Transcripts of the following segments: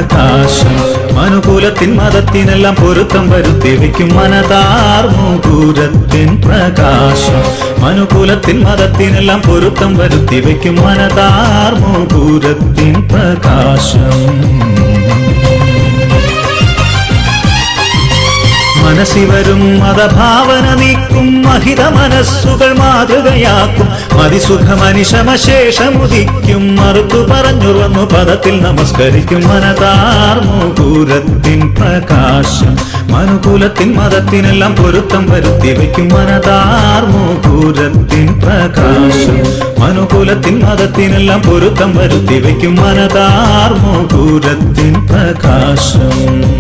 പ്രകാശം മനുകൂലത്തിൻ മതത്തിനെല്ലാം പൊരുത്തം വരുത്തി വയ്ക്കും മനതാർമുകൂരത്തിൻ പ്രകാശം മനുകൂലത്തിൻ മതത്തിനെല്ലാം പൊരുത്തം വരുത്തി വയ്ക്കും മനതാർമുകൂരത്തിൻ പ്രകാശം മനസ്സിവരും മതഭാവന നീക്കും മഹിത മനസ്സുകൾ മാതൃകയാക്കും മതിസുഖമനിശമശേഷമുദിക്കും മറുത്തു പറഞ്ഞു വന്നു പദത്തിൽ നമസ്കരിക്കും മനതാർമുകൂരത്തിൻ പ്രകാശം മനുകൂലത്തിൻ മതത്തിനെല്ലാം പൊരുത്തം വരുത്തി വയ്ക്കും മനതാർമുകൂരത്തിൻ പ്രകാശം മനുകൂലത്തിൻ മതത്തിനെല്ലാം പൊരുത്തം വരുത്തി വയ്ക്കും മനതാർമുകൂരത്തിൻ പ്രകാശം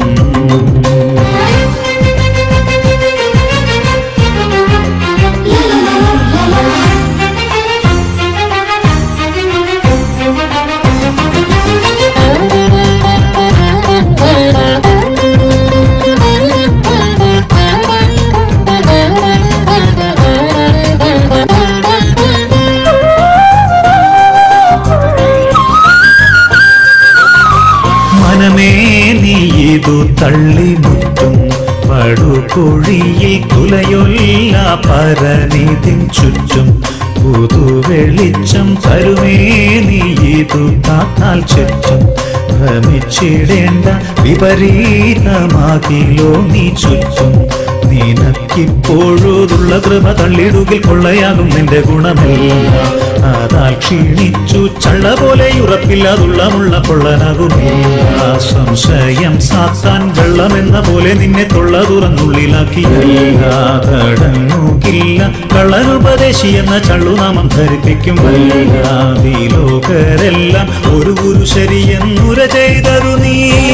മനമേ നീ ഇതു തള്ളി മുറ്റും പടുകുഴിയിൽ കുലയൊല്ല പരനിതിൻ ചുറ്റും പുതുവെളിച്ചം തരുമേ നീ ഇതു കാത്താൽ ചുറ്റും ഭ്രമിച്ചിടേണ്ട വിപരീതമാകിലോ നീ ചുറ്റും നിനക്കിപ്പോഴുള്ള കൃപ തള്ളിടുകിൽ കൊള്ളയാകും നിന്റെ ഗുണമെല്ലാം അതാൽ ക്ഷീണിച്ചു ചള്ള പോലെ ഉറപ്പില്ലാതുള്ളമുള്ള പൊള്ളനാകുമില്ല സംശയം സാത്താൻ വെള്ളമെന്ന പോലെ നിന്നെ തൊള്ള തുറന്നുള്ളിലാക്കിയല്ല തടങ്ങുകില്ല കള്ളനുപദേശി എന്ന ചള്ളുനാമം ധരിപ്പിക്കും വല്ലാതിലോകരെല്ലാം ഒരു ഗുരു ശരിയെന്നുര ചെയ്തതു നീ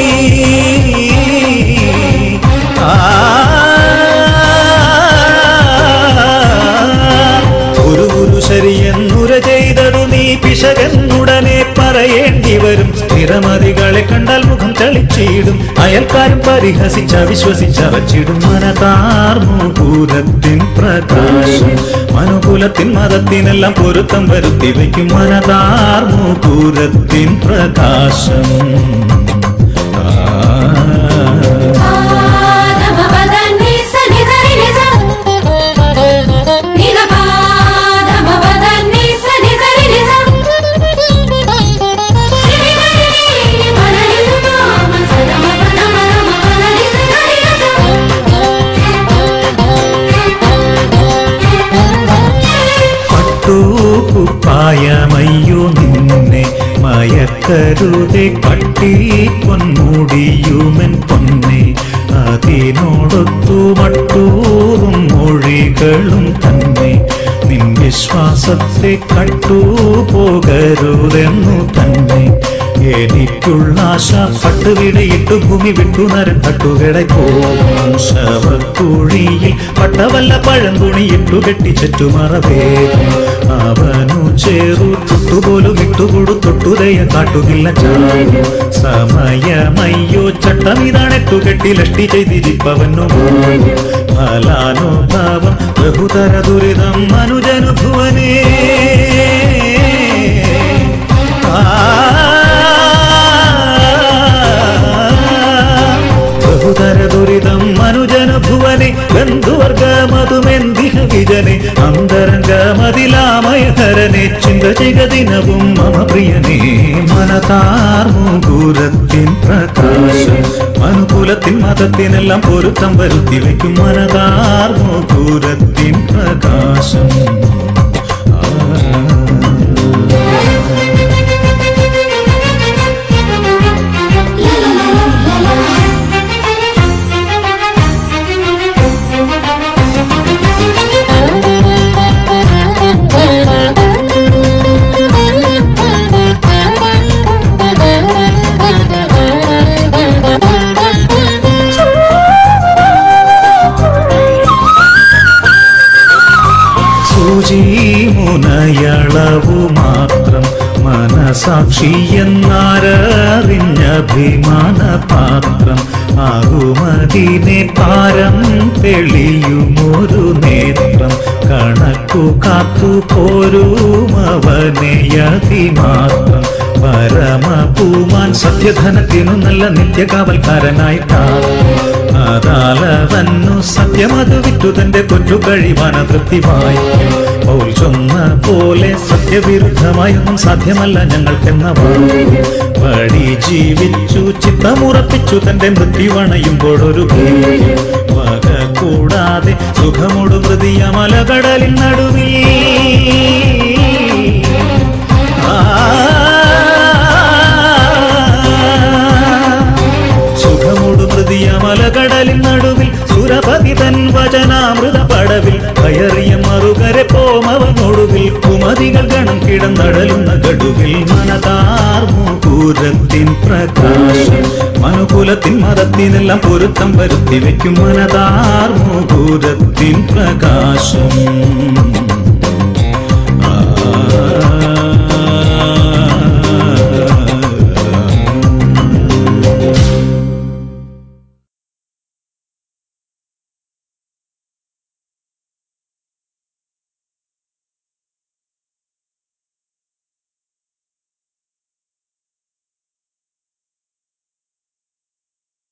ഒരു ഗുരു ശരിയെന്നുര ചെയ്തതു നീ പിശകെന്നുടനെ പറയേണ്ടി വരും സ്ഥിരമതികളെ കണ്ടാൽ മുഖം ചളിച്ചിടും അയൽക്കാരും പരിഹസിച്ച വിശ്വസിച്ച വച്ചിടും മനതാർമുകൂലത്തിൻ പ്രകാശം മനുകൂലത്തിൻ മതത്തിനെല്ലാം പൊരുത്തം വരുത്തി വയ്ക്കും മനതാർമുകൂലത്തിൻ പ്രകാശം ആ പട്ടുകുപ്പായമയ്യോ നിന്നെ മയക്കരുതെ പട്ടി പൊന്മുടിയുമൻ പൊന്നെ അതിനോടൊത്തു മട്ടൂറും മൊഴികളും തന്നെ നിൻ വിശ്വാസത്തെ കട്ടുപോകരുതെന്നു തന്നെ എനിക്കുള്ള ആശ പട്ടുവിടയിട്ടു ഭൂമി വിട്ടു നരൻ തട്ടുകട പോകും ശവക്കുഴിയിൽ പട്ടവല്ല പഴന്തുണിയിട്ടു കെട്ടി ചുറ്റുമറവേകും അവനു ചേറു തൊട്ടുപോലും വിട്ടുകൊടുത്തൊട്ടുതയ കാട്ടുകില്ല ചാടി സമയമയ്യോ ചട്ടമിതാണെട്ടു കെട്ടി ലഷ്ടി ചെയ്തിരിപ്പവനു ഫലാനുഭാവം ബഹുതര ദുരിതം മനുജനുഭുവനേ ബഹുതര ദുരിതം മനുജനുഭുവനെ ബന്ധുവർഗമതുമെന്തിഹ വിജനെ അന്തരംഗമതിലാമയധരനെ ചിന്ത ജഗദിനവും മമ പ്രിയനേ മനതാർമുകൂരത്തിൻ പ്രകാശം അനുകൂലത്തിൻ മതത്തിനെല്ലാം പൊരുത്തം വരുത്തി വയ്ക്കും മനതാർമുകൂരത്തിൻ പ്രകാശം ആ സൂചി മുനയളവു മാത്രം മനസാക്ഷി എന്നറിഞ്ഞഭിമാന പാത്രം ആകുമതിനെ പാരം തെളിയുമൊരു നേത്രം കണക്കു കാത്തു പോരുമവനെയതി മാത്രം പരമപൂമാൻ സത്യധനത്തിനു നല്ല നിത്യകാവൽക്കാരനായിട്ടാണ് അതാലവന്നു സത്യമത് വിറ്റു തന്റെ കൊറ്റു കഴിവാന തൃപ്തിമായി പൗൽ ചൊന്ന പോലെ സത്യവിരുദ്ധമായൊന്നും സാധ്യമല്ല ഞങ്ങൾക്കെന്ന വഴി ജീവിച്ചു ചിത്തമുറപ്പിച്ചു തന്റെ മൃത്യുവണയുമ്പോഴൊരു വക കൂടാതെ സുഖമോടു മൃതിയ മലകടലിൻ നടുവിൽ സുഖമോടു മൃതിയ മലകടലിൻ നടുവിൽ സുരപതി തൻ വചനാമൃത പടവിൽ കയറിയ മറുകരെ പോമവനൊടുവിൽ കുമതികൾ ഗണം കിടന്നടലുന്ന ഗടുവിൽ മനതാർമുകൂരത്തിൻ പ്രകാശം മനുകുലത്തിൻ മതത്തിനെല്ലാം പൊരുത്തം വരുത്തി വെക്കും മനതാർമുകൂരത്തിൻ പ്രകാശം